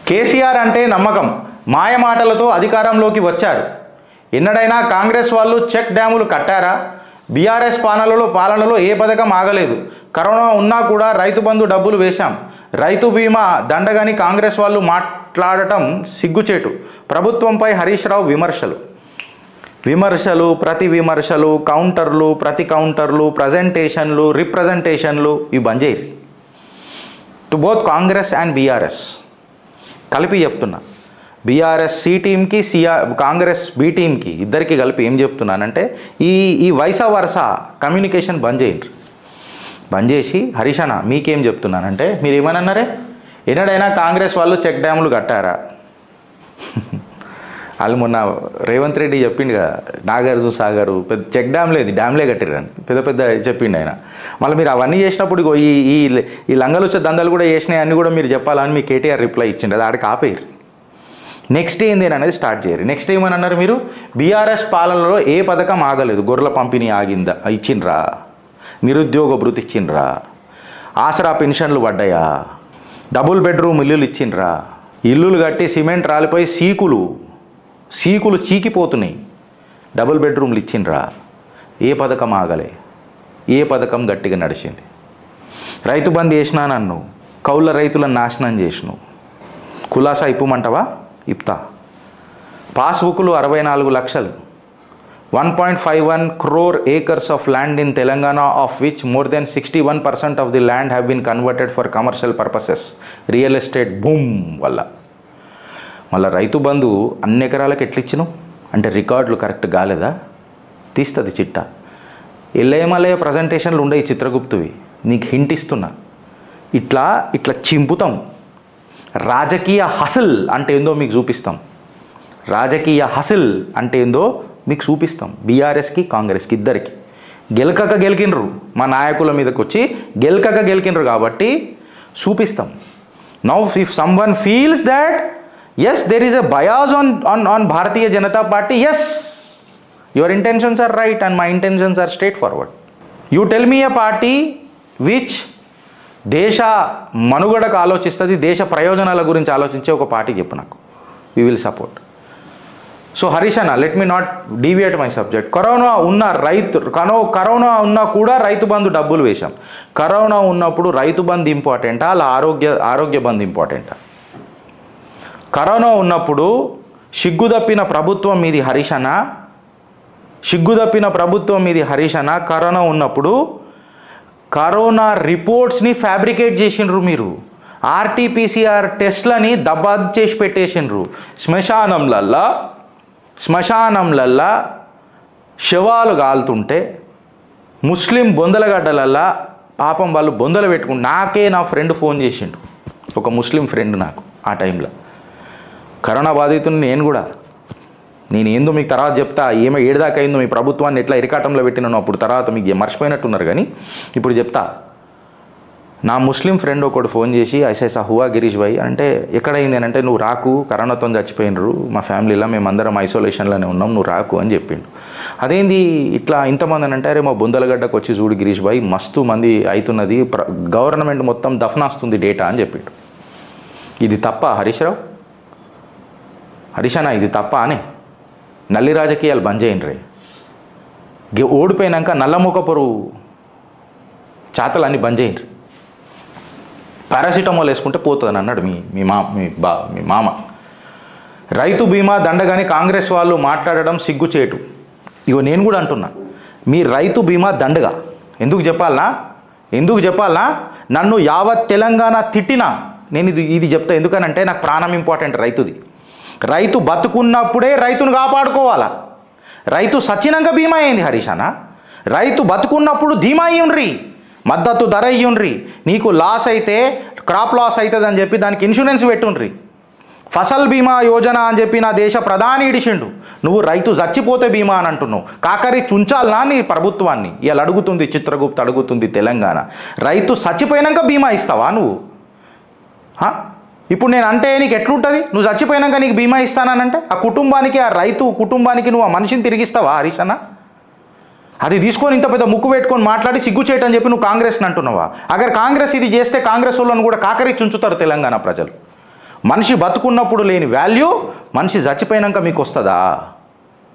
కేసీఆర్ అంటే నమ్మకం మాయమాటలతో అధికారంలోకి వచ్చారు ఎన్నడైనా కాంగ్రెస్ వాళ్ళు చెక్ డ్యాములు కట్టారా బీఆర్ఎస్ పాలనలో పాలనలో ఏ పథకం ఆగలేదు కరోనా ఉన్నా కూడా రైతు బంధు డబ్బులు వేశాం రైతు బీమా దండగని కాంగ్రెస్ వాళ్ళు మాట్లాడటం సిగ్గుచేటు ప్రభుత్వంపై హరీష్ రావు విమర్శలు విమర్శలు ప్రతి విమర్శలు కౌంటర్లు ప్రతి కౌంటర్లు ప్రజెంటేషన్లు రిప్రజెంటేషన్లు ఇవి బంద్ చేయరు to both Congress and BRS కలిపి చెప్తున్నా బీఆర్ఎస్ సి టీమ్కి సిఆర్ కాంగ్రెస్ బి టీమ్కి ఇద్దరికి కలిపి ఏం చెప్తున్నానంటే ఈ ఈ వయస వరుస కమ్యూనికేషన్ బంద్ చేయండి బంద్ చేసి హరీషణ మీకేం చెప్తున్నానంటే మీరు ఏమనన్నారే ఎన్నడైనా కాంగ్రెస్ వాళ్ళు చెక్ డ్యాములు కట్టారా వాళ్ళు మొన్న రేవంత్ రెడ్డి చెప్పిండు కదా నాగార్జున సాగరు పెద్ద చెక్ డ్యామ్ లేదు డ్యామ్లే కట్టిరని పెద్ద పెద్ద చెప్పిండు ఆయన మళ్ళీ మీరు అవన్నీ చేసినప్పుడు ఇగో ఈ ఈ ఈ లంగలు వచ్చే దందాలు కూడా చేసినాయి అన్నీ కూడా మీరు చెప్పాలని మీ కేటీఆర్ రిప్లై ఇచ్చిండు అది ఆడికి ఆపేయరు నెక్స్ట్ ఏంది అనేది స్టార్ట్ చేయరు నెక్స్ట్ ఏమని అన్నారు మీరు బీఆర్ఎస్ పాలనలో ఏ పథకం ఆగలేదు గొర్రెల పంపిణీ ఆగిందా ఇచ్చిండ్రా నిరుద్యోగ భృతి ఇచ్చిండ్రా ఆసరా పెన్షన్లు పడ్డాయా డబుల్ బెడ్రూమ్ ఇల్లులు ఇచ్చిండ్రా ఇల్లులు కట్టి సిమెంట్ రాలిపోయి సీకులు సీకులు చీకిపోతున్నాయి డబుల్ బెడ్రూమ్లు ఇచ్చిండ్రా ఏ పథకం ఆగలే ఏ పథకం గట్టిగా నడిచింది రైతు బంద్ చేసినా నన్ను కౌల రైతులను నాశనం చేసినావు కులాసా ఇప్పమంటావా ఇప్తా పాస్బుక్లు అరవై నాలుగు లక్షలు one point five one crore acres of land in Telangana of which more than sixty one percent of the land have been converted for commercial purposes real estate boom వల్ల మళ్ళీ రైతు బంధు అన్ని ఎకరాలకు ఎట్లిచ్చినావు అంటే రికార్డులు కరెక్ట్ కాలేదా తీస్తుంది చిట్టా ఎల్లయమలయ ప్రజెంటేషన్లు ఉండే ఈ చిత్రగుప్తువి నీకు హింట్ ఇస్తున్నా ఇట్లా ఇట్లా చింపుతాం రాజకీయ హసిల్ అంటే ఏందో మీకు చూపిస్తాం రాజకీయ హసిల్ అంటే ఏందో మీకు చూపిస్తాం బీఆర్ఎస్కి కాంగ్రెస్కి ఇద్దరికి గెలకక గెలికినరు మా నాయకుల మీదకి వచ్చి గెలకక గెలికినరు కాబట్టి చూపిస్తాం now if someone feels that as there is a bias on on on Bharatiya Janata Party as your intentions are right and my intentions are straightforward you tell me a party which దేశ మనుగడకు ఆలోచిస్తుంది దేశ ప్రయోజనాల గురించి ఆలోచించే ఒక party చెప్పు నాకు we will support so Harish అన్న let me not deviate my subject corona ఉన్న రైతు కనో కరోనా ఉన్నా కూడా రైతు బంధు డబ్బులు వేశాం కరోనా ఉన్నప్పుడు రైతు బంధు ఇంపార్టెంటా అలా ఆరోగ్య ఆరోగ్య బంధు ఇంపార్టెంటా కరోనా ఉన్నప్పుడు సిగ్గుదప్పిన ప్రభుత్వం మీది హరీష్ అన్న సిగ్గుదప్పిన ప్రభుత్వం మీది హరీష్ అన్న కరోనా ఉన్నప్పుడు కరోనా రిపోర్ట్స్ని ఫ్యాబ్రికేట్ చేసిండ్రు మీరు ఆర్టీపీసీఆర్ టెస్ట్లని దబాద్ చేసి పెట్టేసిండ్రు శ్మశానంలల్లా శ్మశానంలల్లా శవాలు కాలుతుంటే ముస్లిం బొందలగడ్డలల్లా పాపం వాళ్ళు బొందలు పెట్టుకుని నాకే నా ఫ్రెండ్ ఫోన్ చేసిండు ఒక ముస్లిం ఫ్రెండ్ నాకు ఆ టైంలో కరోనా బాధితుని నేను కూడా నేను ఏందో మీకు తర్వాత చెప్తా ఏమో ఏడుదాకా అయిందో మీ ప్రభుత్వాన్ని ఎట్లా ఇరకాటంలో పెట్టినానో అప్పుడు తర్వాత మీకు మర్చిపోయినట్టున్నారు కానీ ఇప్పుడు చెప్తా నా ముస్లిం ఫ్రెండ్ ఒకడు ఫోన్ చేసి ఐసైసా హువా గిరీష్ భాయ్ అంటే ఎక్కడైంది అని అంటే నువ్వు రాకు కరోనాతో చచ్చిపోయినరు మా ఫ్యామిలీలో మేమందరం ఐసోలేషన్లోనే ఉన్నాం నువ్వు రాకు అని చెప్పిండు అదేంది ఇట్లా ఇంతమంది అని అంటే అరే మా బొందలగడ్డకు వచ్చి చూడు గిరీష్ భాయ్ మస్తు మంది అవుతున్నది ప్ర గవర్నమెంట్ మొత్తం దఫనాస్తుంది డేటా అని చెప్పిండు ఇది తప్ప హరీష్ రావు హరీష్ అన్న ఇది తప్ప అని నల్లి రాజకీయాలు బంద్ చేయండి రే గె- ఓడిపోయినాక నల్లముఖపురు చాతలన్నీ బంద్ చేయండి పారాసిటమాల్ వేసుకుంటే పోతుంది అన్నాడు మీ మీ మా మీ బా మీ మామ రైతు బీమా దండగాని కాంగ్రెస్ వాళ్ళు మాట్లాడడం సిగ్గుచేటు ఇగో నేను కూడా అంటున్నా మీ రైతు బీమా దండగా ఎందుకు చెప్పాలనా ఎందుకు చెప్పాలనా నన్ను యావత్ తెలంగాణ తిట్టినా నేను ఇది ఇది చెప్తా ఎందుకనంటే నాకు ప్రాణం ఇంపార్టెంట్ రైతుది రైతు బతుకున్నప్పుడే రైతును కాపాడుకోవాలా రైతు సచ్చినాక బీమా అయింది హరీషాన రైతు బతుకున్నప్పుడు ధీమా ఇయ్యుండ్రి మద్దతు ధర ఇయ్యుండ్రి నీకు లాస్ అయితే క్రాప్ లాస్ అవుతుంది అని చెప్పి దానికి ఇన్సూరెన్స్ పెట్టుండ్రి ఫసల్ బీమా యోజన అని చెప్పి నా దేశ ప్రధాని ఇడిచిండు నువ్వు రైతు చచ్చిపోతే బీమా అని అంటున్నావు కాకరి చుంచాలనా నీ ప్రభుత్వాన్ని ఇలా అడుగుతుంది చిత్రగుప్త అడుగుతుంది తెలంగాణ రైతు చచ్చిపోయినాక బీమా ఇస్తావా నువ్వు హా? ఇప్పుడు నేను అంటే నీకు ఎట్లుంటుంది నువ్వు చచ్చిపోయినాక నీకు బీమా ఇస్తానంటే ఆ కుటుంబానికి ఆ రైతు కుటుంబానికి నువ్వు ఆ మనిషిని తిరిగిస్తావా హరీష్ అన్న అది తీసుకొని ఇంత పెద్ద ముక్కు పెట్టుకొని మాట్లాడి సిగ్గు చేయటని చెప్పి నువ్వు కాంగ్రెస్ని అంటున్నావా అగర్ కాంగ్రెస్ ఇది చేస్తే కాంగ్రెస్ వాళ్ళని కూడా కాకరించి ఉంచుతారు తెలంగాణ ప్రజలు మనిషి బతుకున్నప్పుడు లేని వాల్యూ మనిషి చచ్చిపోయినాక మీకు వస్తుందా